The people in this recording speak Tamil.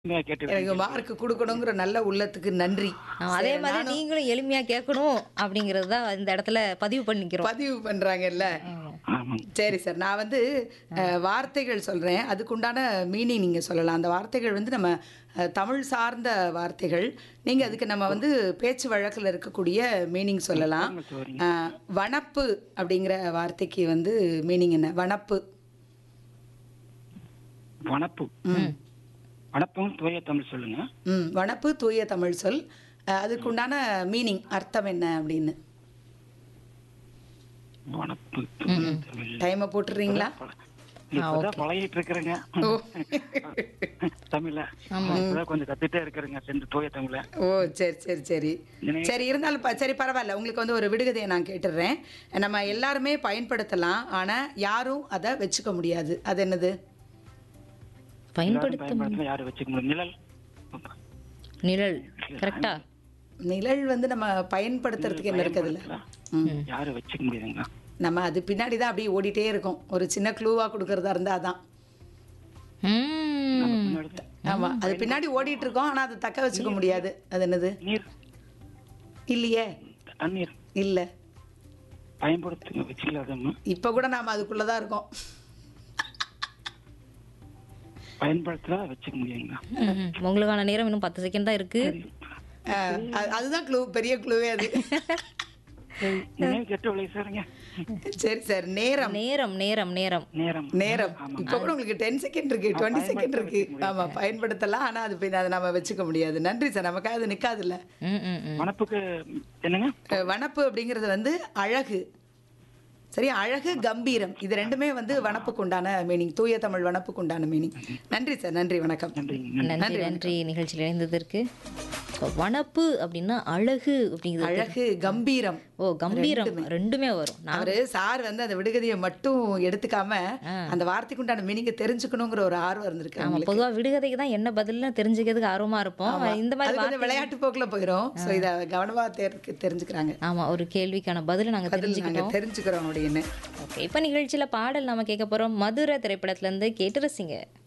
கேட்டு எனக்கு மார்க் கொடுக்கணுங்கிற நல்ல உள்ளத்துக்கு நன்றி ஆமா, அதே சரி, மாதிரி நானும் நீங்களும் எளிமையா கேட்கணும் அப்படிங்கறது தான் இந்த இடத்துல பதிவு பண்ணிக்கிறோம் பதிவு பண்றாங்கல்ல ஆமாங்க சரி சார் நான் வந்து அஹ், வார்த்தைகள் சொல்றேன் அதுக்குண்டான மீனிங் நீங்க சொல்லலாம் அந்த வார்த்தைகள் வந்து நம்ம அஹ், தமிழ் சார்ந்த வார்த்தைகள் நீங்க அதுக்கு நம்ம வந்து பேச்சு வழக்கில் இருக்கக்கூடிய மீனிங் சொல்லலாம் சொல்லுங்க. அஹ், வனப்பு அப்படிங்கிற வார்த்தைக்கு வந்து மீனிங் என்ன வனப்பு வனப்பு வனப்பும் தூய தமிழ் சொல்லுங்க ம் வனப்பு தூய தமிழ் சொல் அஹ், அதுக்குண்டான மீனிங் அர்த்தம் என்ன அப்படின்னு வனப்பு தூய தமிழ் டைமை போட்டுறீங்களா பல- இப்பதான் பழகிட்டு இருக்கிறேங்க ஓ தமிழ்ல இப்பதான் கொஞ்சம் கத்துட்டே இருக்கிறேங்க சென்று தூய தமிழ ஓ சரி சரி சரி இனி- சரி இருந்தாலும் ப- சரி பரவாயில்ல உங்களுக்கு வந்து ஒரு விடுகதையை நான் கேட்டுடுறேன் நம்ம எல்லாருமே பயன்படுத்தலாம் ஆனால் யாரும் அதை வச்சுக்க முடியாது அது என்னது பயன்படுத்த பயன்படுத்தினா யாரும் வச்சுக்க முடியும் நிழல் நிழல் கரெக்டா நிழல் வந்து நம்ம பயன்படுத்துறதுக்கு என்ன இருக்குதுல்ல ம் யாரும் வச்சுக்க முடியுதுங்க நம்ம அது பின்னாடி தான் அப்படியே ஓடிட்டே இருக்கும் ஒரு சின்ன க்ளூவாக கொடுக்கறதா இருந்தால் அதான் ம் முன்னாடி ஆமாம் அது பின்னாடி ஓடிட்டு இருக்கோம் ஆனால் அதை தக்க வச்சுக்க முடியாது அது என்னது நீர் இல்லையே தண்ணீர் இல்லை பயன்படுத்துங்க வச்சுக்கலாதம்மா இப்போ கூட நாம் அதுக்குள்ளே தான் இருக்கோம் பயன்படுத்தா வச்சுக்க முடியுங்களா ம், ம். உங்களுக்கான நேரம் இன்னும் பத்து செகண்ட் தான் இருக்கு அஹ், அது- அதுதான் க்ளூ பெரிய க்ளூவே அது நினைவு கெட்ட விலை சாருங்க சரி சார் நேரம் நேரம் நேரம் நேரம் நேரம் நேரம் இப்போ கூட உங்களுக்கு டென் செகண்ட் இருக்கு டுவெண்ட்டி செகண்ட் இருக்கு ஆமா பயன்படுத்தலாம் ஆனா அது பின்ன அதை நம்ம வச்சுக்க முடியாது நன்றி சார் நமக்காக அது நிக்காதுல்ல ம் ம் ம் வனப்புக்கு என்னங்க அஹ் வனப்பு அப்படிங்கிறது வந்து அழகு சரி அழகு கம்பீரம் இது ரெண்டுமே வந்து வனப்புக்கு உண்டான மீனிங் தூய தமிழ் வனப்புக்கு உண்டான மீனிங் நன்றி சார் நன்றி வணக்கம் நன்றிங்க நன்றி நன்றி நிகழ்ச்சியில் இணைந்ததற்கு வனப்பு அப்படின்னா அழகு அப்படிங்கிறது அழகு கம்பீரம் ஓ கம்பீரம் ரெண்டுமே வரும் நான் அவரு சார் வந்து அந்த விடுகதையை மட்டும் எடுத்துக்காம அந்த வார்த்தைக்கு உண்டான மீனிங்கை தெரிஞ்சுக்கணுங்கிற ஒரு ஆர்வம் இருந்திருக்கு ஆமா அவங்களுக்கு. பொதுவா விடுகதைக்கு தான் என்ன பதில்னு தெரிஞ்சுக்கிறதுக்கு ஆர்வமா இருப்போம் இந்த மாதிரி அது கொஞ்சம் விளையாட்டு போக்குல போயிடும் சோ இத கவனமா தெரி- தெரிஞ்சுக்கிறாங்க ஆமா ஒரு கேள்விக்கான பதில நாங்க பதில் தெரிஞ்சுக்கிட்டோம் நாங்க தெரிஞ்சுக்கிறோம் அப்படின்னு ஓகே இப்போ நிகழ்ச்சியில பாடல் நாம கேட்க போறோம் மதுரை திரைப்படத்துல இருந்து கேட்டு ரசிங்க